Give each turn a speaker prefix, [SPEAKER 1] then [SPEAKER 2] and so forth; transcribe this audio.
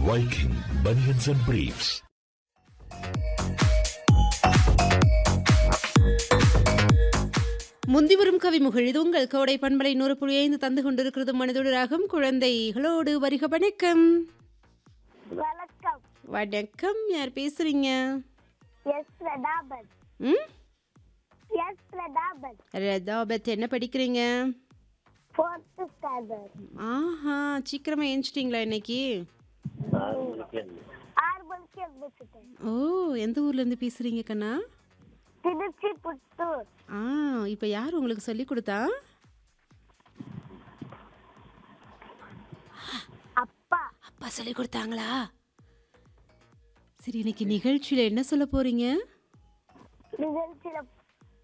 [SPEAKER 1] Viking Bunions and Briefs.
[SPEAKER 2] முந்தி வரும் கவிமுகள் இது உங்கள் கோடை பண்பலை நூறு புள்ளி ஐந்து தந்து கொண்டிருக்கிறது மனதோடு ராகம் குழந்தைகளோடு வருக வணக்கம்
[SPEAKER 3] வணக்கம்
[SPEAKER 2] வணக்கம் யார் பேசுறீங்க
[SPEAKER 3] எஸ் பிரதாபன்
[SPEAKER 2] ம்
[SPEAKER 3] எஸ் பிரதாபன்
[SPEAKER 2] ரதாபத் என்ன படிக்கிறீங்க
[SPEAKER 3] ஃபோர்த் ஸ்டாண்டர்ட்
[SPEAKER 2] ஆஹா சீக்கிரமா ஏஞ்சிட்டிங்களா இன்னைக்கு
[SPEAKER 3] ஆறு மணிக்கு எழுந்திரிச்சிட்டேன்
[SPEAKER 2] ஓ எந்த ஊர்ல இருந்து பேசுறீங்க கண்ணா
[SPEAKER 3] திருச்சி புத்தூர்
[SPEAKER 2] ஆ இப்போ யார் உங்களுக்கு சொல்லி கொடுத்தா
[SPEAKER 3] அப்பா
[SPEAKER 2] அப்பா சொல்லி கொடுத்தாங்களா சரி இன்னைக்கு நிகழ்ச்சியில என்ன சொல்ல போறீங்க
[SPEAKER 3] நிகழ்ச்சியில